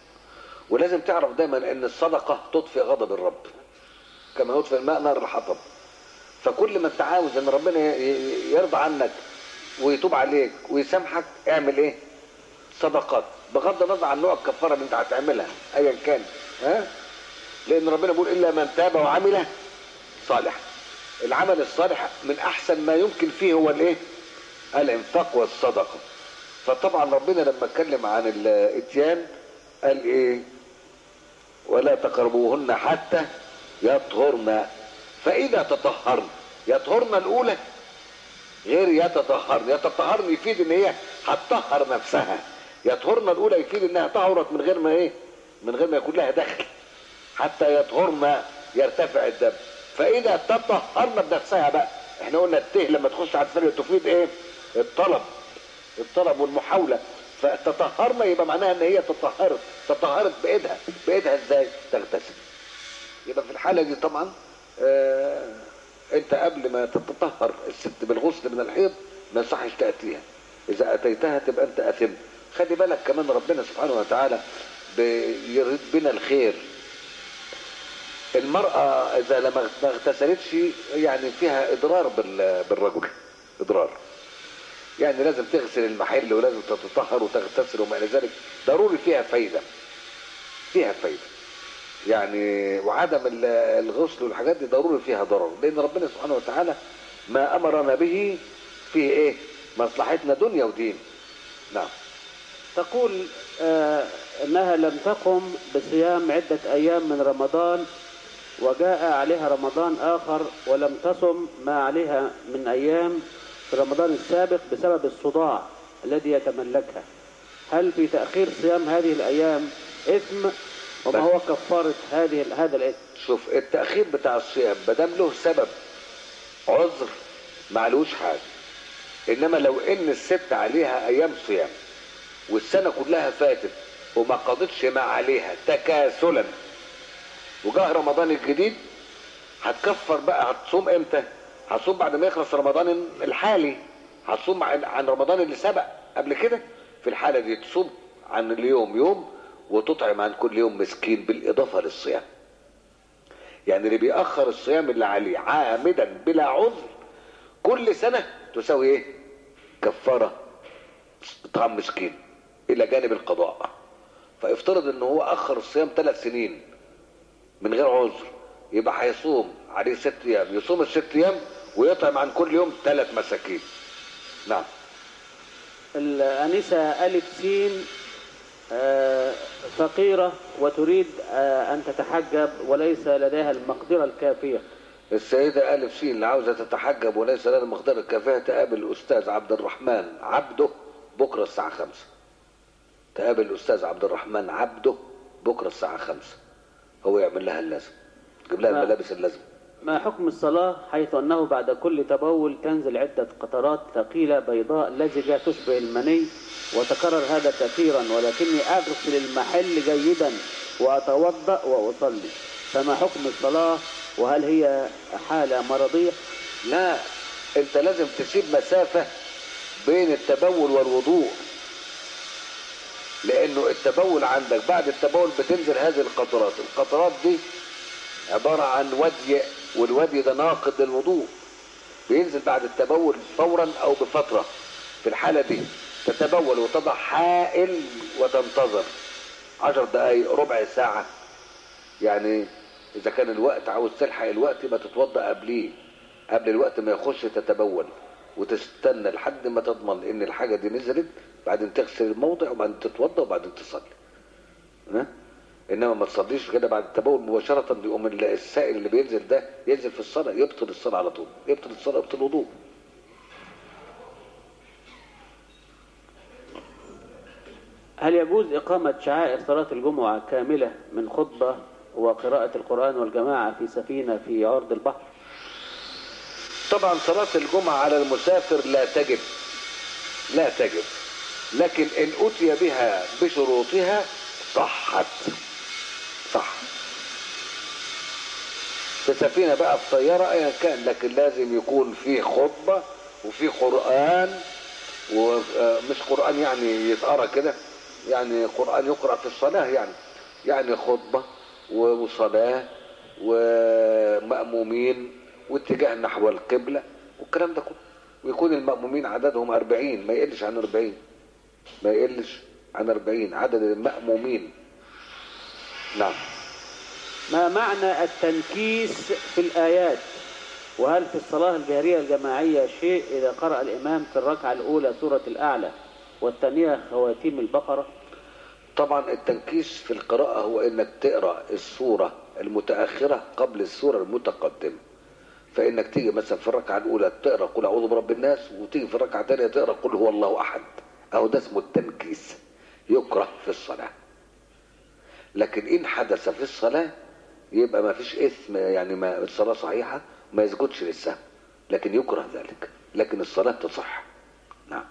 ولازم تعرف دايما ان الصدقة تطفئ غضب الرب كما يطفئ الماء نار الحطب فكل ما انت عاوز ان ربنا ي- ي- يرضى عنك ويتوب عليك ويسامحك اعمل ايه صدقات بغض النظر عن نوع الكفارة اللي انت هتعملها ايا كان ها لان ربنا بيقول الا من تاب وعمل صالحا العمل الصالح من احسن ما يمكن فيه هو الايه الانفاق والصدقه فطبعا ربنا لما اتكلم عن الاتيان قال ايه ولا تقربوهن حتى يطهرن فإذا تطهرن يطهرن الأولى غير يتطهرن يتطهرن يفيد ان هي هتطهر نفسها يطهرن الأولى يفيد انها طهرت من غير ما ايه من غير ما يكون لها دخل حتى يطهرن يرتفع الدم فإذا تطهرن بنفسها بقى احنا قلنا الته لما تخش على السرير تفيد ايه الطلب الطلب والمحاولة فتطهرنا يبقى معناها ان هي تطهرت تطهرت بايدها بايدها ازاي تغتسل يبقى في الحالة دي طبعا آه انت قبل ما تتطهر الست بالغسل من الحيض ما يصحش تأتيها اذا اتيتها تبقى انت اثم خلي بالك كمان ربنا سبحانه وتعالى بيريد بنا الخير المرأة اذا لما ما اغتسلتش يعني فيها اضرار بال- بالرجل اضرار يعني لازم تغسل المحل ولازم تتطهر وتغتسل وما الى ذلك ضروري فيها فايدة فيها فايدة يعني وعدم ال- الغسل والحاجات دي ضروري فيها ضرر لان ربنا سبحانه وتعالى ما امرنا به فيه ايه مصلحتنا دنيا ودين نعم تقول آه انها لم تقم بصيام عدة ايام من رمضان وجاء عليها رمضان اخر ولم تصم ما عليها من ايام في رمضان السابق بسبب الصداع الذي يتملكها هل في تأخير صيام هذه الايام اثم وما بس. هو كفارة هذه هذا الاثم شوف التأخير بتاع الصيام مادام له سبب عذر معلوش حاجة انما لو ان الست عليها ايام صيام والسنة كلها فاتت وما قضتش ما عليها تكاسلا وجاه رمضان الجديد هتكفر بقى هتصوم امتى هتصوم بعد ما يخلص رمضان الحالي هتصوم عن عن رمضان اللي سبق قبل كده في الحالة دي تصوم عن اليوم يوم وتطعم عن كل يوم مسكين بالإضافة للصيام يعني اللي بيأخر الصيام اللي عليه عامدا بلا عذر كل سنة تساوي ايه كفارة طعام مسكين الى جانب القضاء فافترض ان هو اخر الصيام ثلاث سنين من غير عذر يبقى هيصوم عليه ست ايام يصوم الست ايام ويطعم عن كل يوم ثلاث مساكين نعم الأنسة ألف سين آه، فقيرة وتريد آه، أن تتحجب وليس لديها المقدرة الكافية السيدة ألف سين اللي عاوزة تتحجب وليس لها المقدرة الكافية تقابل الأستاذ عبد الرحمن عبده بكرة الساعة خمسة تقابل الأستاذ عبد الرحمن عبده بكرة الساعة خمسة هو يعمل لها اللازم يجيب لها نعم. الملابس اللازم ما حكم الصلاة حيث أنه بعد كل تبول تنزل عدة قطرات ثقيلة بيضاء لزجة تشبه المني وتكرر هذا كثيرا ولكني أغسل المحل جيدا وأتوضأ وأصلي فما حكم الصلاة وهل هي حالة مرضية لا انت لازم تسيب مسافة بين التبول والوضوء لانه التبول عندك بعد التبول بتنزل هذه القطرات القطرات دي عبارة عن ودي والودي ده ناقض للوضوء بينزل بعد التبول فورا او بفترة في الحالة دي تتبول وتضع حائل وتنتظر عشر دقايق ربع ساعة يعني اذا كان الوقت عاوز تلحق الوقت يبقى تتوضا قبليه قبل الوقت ما يخش تتبول وتستنى لحد ما تضمن ان الحاجه دي نزلت بعدين تغسل الموضع وبعدين تتوضا وبعدين تصلي ها؟ انما ما تصليش كده بعد التبول مباشره يقوم السائل اللي بينزل ده ينزل في الصلاه يبطل الصلاه على طول يبطل الصلاه يبطل الوضوء هل يجوز إقامة شعائر صلاة الجمعة كاملة من خطبة وقراءة القرآن والجماعة في سفينة في عرض البحر طبعا صلاة الجمعة على المسافر لا تجب لا تجب لكن إن أتي بها بشروطها صحت صح في سفينة بقى في طيارة أيا كان لكن لازم يكون في خطبة وفي قرآن ومش قرآن يعني يتقرأ كده يعني قرآن يقرأ في الصلاة يعني يعني خطبة وصلاة ومأمومين واتجاه نحو القبلة والكلام ده كله ويكون المأمومين عددهم أربعين ما يقلش عن أربعين ما يقلش عن أربعين عدد المأمومين نعم ما معنى التنكيس في الآيات وهل في الصلاة الجهرية الجماعية شيء إذا قرأ الإمام في الركعة الأولى سورة الأعلى والثانية خواتيم البقرة طبعا التنكيس في القراءة هو انك تقرأ السورة المتأخرة قبل السورة المتقدمة فانك تيجي مثلا في الركعة الاولى تقرأ قل اعوذ برب الناس وتيجي في الركعة الثانية تقرأ قل هو الله احد اهو ده اسمه التنكيس يكره في الصلاة لكن ان حدث في الصلاة يبقى ما فيش اثم يعني ما الصلاة صحيحة ما يسجدش للسهو لكن يكره ذلك لكن الصلاة تصح نعم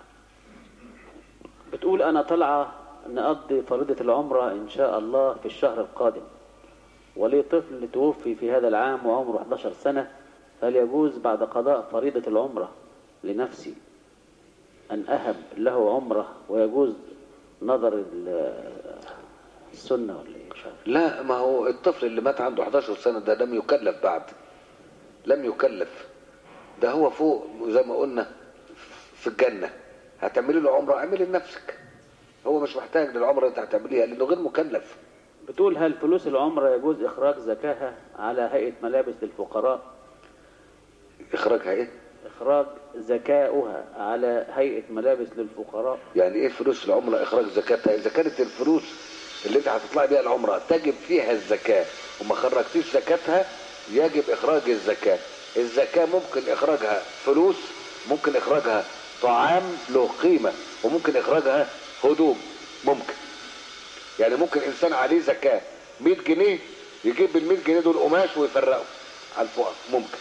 بتقول أنا طالعة نقضي فريضة العمرة إن شاء الله في الشهر القادم ولي طفل توفي في هذا العام وعمره 11 سنة هل يجوز بعد قضاء فريضة العمرة لنفسي أن أهب له عمرة ويجوز نظر ال- السنة ولا إيه مش عارف لا ما هو الطفل اللي مات عنده 11 سنة ده لم يكلف بعد لم يكلف ده هو فوق زي ما قلنا في الجنة هتعملي له عمرة اعملي لنفسك هو مش محتاج للعمرة اللي انت هتعمليها لانه غير مكلف بتقول هل فلوس العمرة يجوز إخراج زكاها على هيئة ملابس للفقراء اخراجها ايه إخراج زكاؤها على هيئة ملابس للفقراء يعني ايه فلوس العمرة اخراج زكاتها اذا كانت الفلوس اللي انت هتطلعي بيها العمرة تجب فيها الزكاة وما خرجتيش زكاتها يجب اخراج الزكاة الزكاة ممكن اخراجها فلوس ممكن اخراجها طعام له قيمة وممكن اخراجها هدوم ممكن يعني ممكن انسان عليه زكاة 100 جنيه يجيب بال 100 جنيه دول قماش ويفرقوا على الفقراء ممكن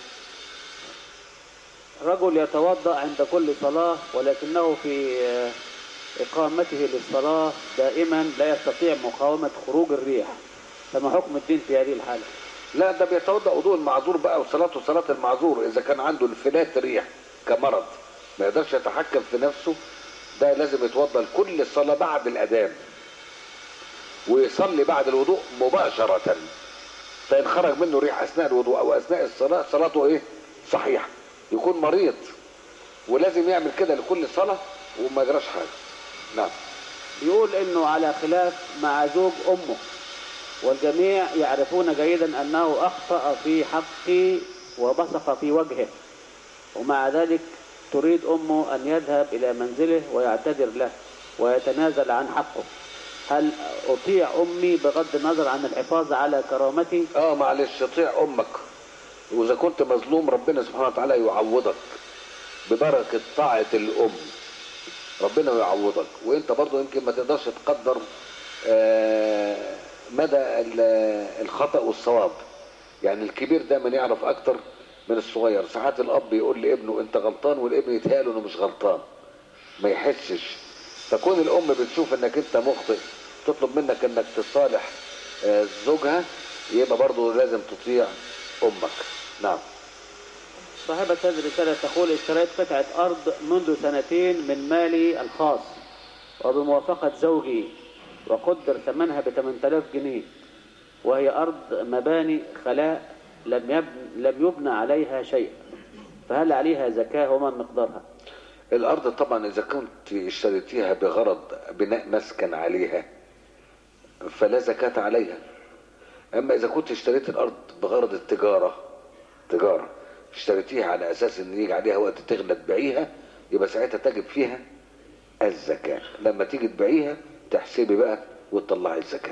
رجل يتوضأ عند كل صلاة ولكنه في آه، إقامته للصلاة دائما لا يستطيع مقاومة خروج الريح فما حكم الدين في هذه الحالة لا ده بيتوضا وضوء المعذور بقى وصلاته صلاه المعذور اذا كان عنده انفلات ريح كمرض ما يقدرش يتحكم في نفسه ده لازم يتوضا لكل صلاه بعد الاذان ويصلي بعد الوضوء مباشره فان خرج منه ريح اثناء الوضوء او اثناء الصلاه صلاته ايه صحيحه يكون مريض ولازم يعمل كده لكل صلاه وما يجراش حاجه نعم بيقول انه على خلاف مع زوج امه والجميع يعرفون جيدا انه اخطأ في حقي وبصق في وجهه ومع ذلك تريد امه ان يذهب الى منزله ويعتذر له ويتنازل عن حقه هل اطيع امي بغض النظر عن الحفاظ على كرامتي اه معلش اطيع امك واذا كنت مظلوم ربنا سبحانه وتعالى يعوضك ببركه طاعه الام ربنا يعوضك وانت برضو يمكن ما تقدرش تقدر آه، مدى ال- الخطا والصواب يعني الكبير دايما يعرف اكتر من الصغير ساعات الاب يقول لابنه انت غلطان والابن يتهيأله انه مش غلطان ما يحسش فكون الام بتشوف انك انت مخطئ تطلب منك انك تصالح آه، زوجها يبقى برضه لازم تطيع امك نعم صاحبة هذه الرسالة تقول اشتريت قطعة أرض منذ سنتين من مالي الخاص وبموافقة زوجي وقدر ثمنها ب 8000 جنيه وهي أرض مباني خلاء لم يبن لم يبنى عليها شيء فهل عليها زكاة وما مقدارها؟ الارض طبعا اذا كنت اشتريتيها بغرض بناء مسكن عليها فلا زكاة عليها اما اذا كنت اشتريت الارض بغرض التجارة تجارة اشتريتيها على اساس ان يجي عليها وقت تغلى تبيعيها يبقى ساعتها تجب فيها الزكاة لما تيجي تبيعيها تحسبي بقى وتطلعي الزكاة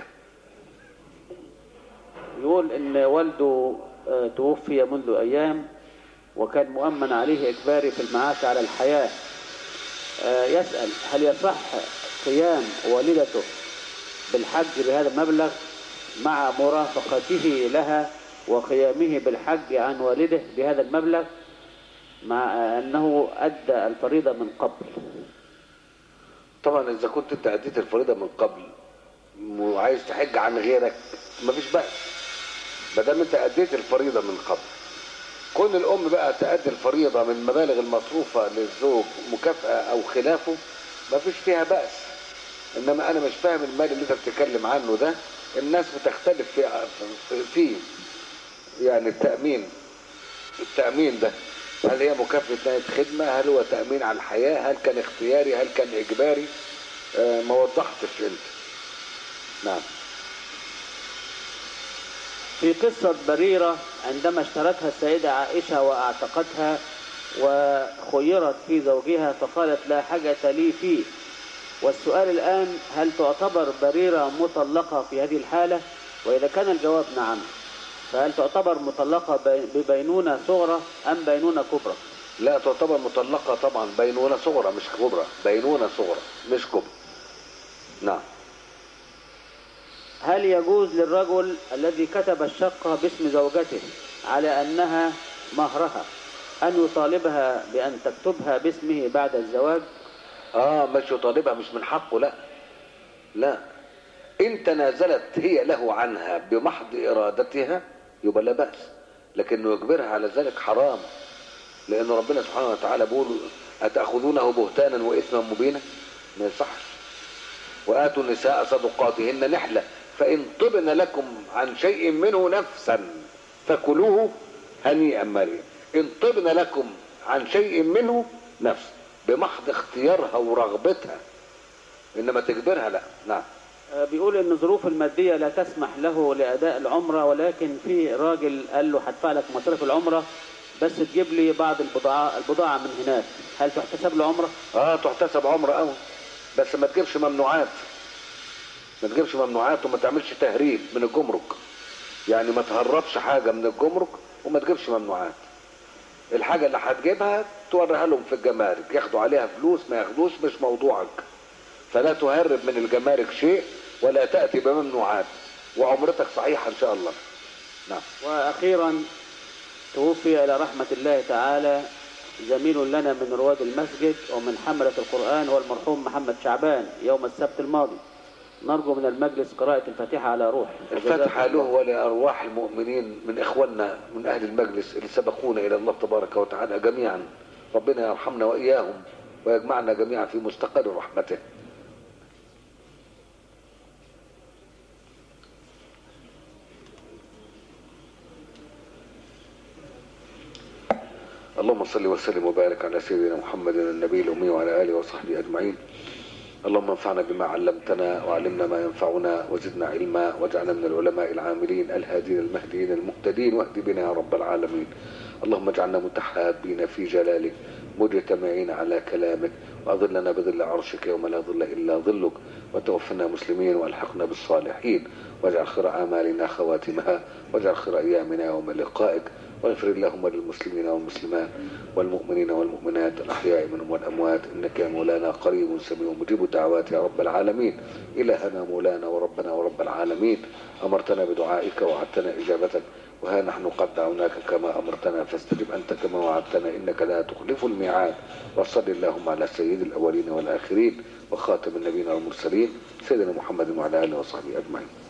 يقول إن والده آه، توفي منذ أيام وكان مؤمن عليه إجباري في المعاش على الحياة آه، يسأل هل يصح قيام والدته بالحج بهذا المبلغ مع مرافقته لها وقيامه بالحج عن والده بهذا المبلغ مع أنه أدى الفريضة من قبل طبعا اذا كنت انت اديت الفريضه من قبل وعايز تحج عن غيرك مفيش بأس ما دام انت اديت الفريضه من قبل كون الام بقى تأدي الفريضه من المبالغ المصروفه للزوج مكافاه او خلافه مفيش فيها بأس انما انا مش فاهم المال اللي انت بتتكلم عنه ده الناس بتختلف في في- فيه يعني التأمين التأمين ده هل هي مكافأة نهاية خدمة هل هو تأمين على الحياة هل كان اختياري هل كان إجباري آه ما وضحتش انت نعم في قصة بريرة عندما اشترتها السيدة عائشة وأعتقتها وخيرت في زوجها فقالت لا حاجة لي فيه والسؤال الآن هل تعتبر بريرة مطلقة في هذه الحالة وإذا كان الجواب نعم فهل تعتبر مطلقة بي- ببينونة صغرى أم بينونة كبرى لا تعتبر مطلقة طبعا بينونة صغرى مش كبرى بينونة صغرى مش كبرى نعم هل يجوز للرجل الذي كتب الشقة باسم زوجته على أنها مهرها أن يطالبها بأن تكتبها باسمه بعد الزواج اه مش يطالبها مش من حقه لا لا ان تنازلت هي له عنها بمحض ارادتها يبقى لا باس لكنه يجبرها على ذلك حرام لان ربنا سبحانه وتعالى بيقول اتاخذونه بهتانا واثما مبينا ما يصحش واتوا النساء صدقاتهن نحله فان طبن لكم عن شيء منه نفسا فكلوه هنيئا مريئا ان طبن لكم عن شيء منه نفس بمحض اختيارها ورغبتها انما تجبرها لا نعم آه، بيقول ان الظروف الماديه لا تسمح له لاداء العمره ولكن في راجل قال له هدفع لك مصاريف العمره بس تجيب لي بعض البضاعه البضاعه من هناك هل تحتسب له عمره اه تحتسب عمره قوي بس ما تجيبش ممنوعات ما تجيبش ممنوعات وما تعملش تهريب من الجمرك يعني ما تهربش حاجه من الجمرك وما تجيبش ممنوعات الحاجه اللي هتجيبها توريها لهم في الجمارك ياخدوا عليها فلوس ما ياخدوش مش موضوعك فلا تهرب من الجمارك شيء ولا تاتي بممنوعات وعمرتك صحيحه ان شاء الله نعم واخيرا توفي الى رحمه الله تعالى زميل لنا من رواد المسجد ومن حمله القران هو المرحوم محمد شعبان يوم السبت الماضي نرجو من المجلس قراءه الفاتحه على روح الفاتحة له ولأرواح المؤمنين من إخواننا من أهل المجلس اللي سبقونا إلى الله تبارك وتعالى جميعا ربنا يرحمنا وإياهم ويجمعنا جميعا في مستقر رحمته اللهم صل وسلم وبارك على سيدنا محمد النبي الأمي وعلى آله وصحبه أجمعين اللهم انفعنا بما علمتنا وعلمنا ما ينفعنا وزدنا علما واجعلنا من العلماء العاملين الهادين المهديين المهتدين واهد بنا يا رب العالمين اللهم اجعلنا متحابين في جلالك مجتمعين على كلامك واظلنا بظل عرشك يوم لا ظل الا ظلك وتوفنا مسلمين والحقنا بالصالحين واجعل خير اعمالنا خواتمها واجعل خير ايامنا يوم لقائك واغفر اللهم للمسلمين والمسلمات والمؤمنين والمؤمنات الأحياء منهم والأموات إنك يا مولانا قريب سميع مجيب الدعوات يا رب العالمين إلهنا مولانا وربنا ورب العالمين أمرتنا بدعائك وعدتنا إجابتك وها نحن قد دعوناك كما أمرتنا فاستجب أنت كما وعدتنا إنك لا تخلف الميعاد وصل اللهم على سيد الأولين والآخرين وخاتم النبيين والمرسلين سيدنا محمد وعلى آله وصحبه أجمعين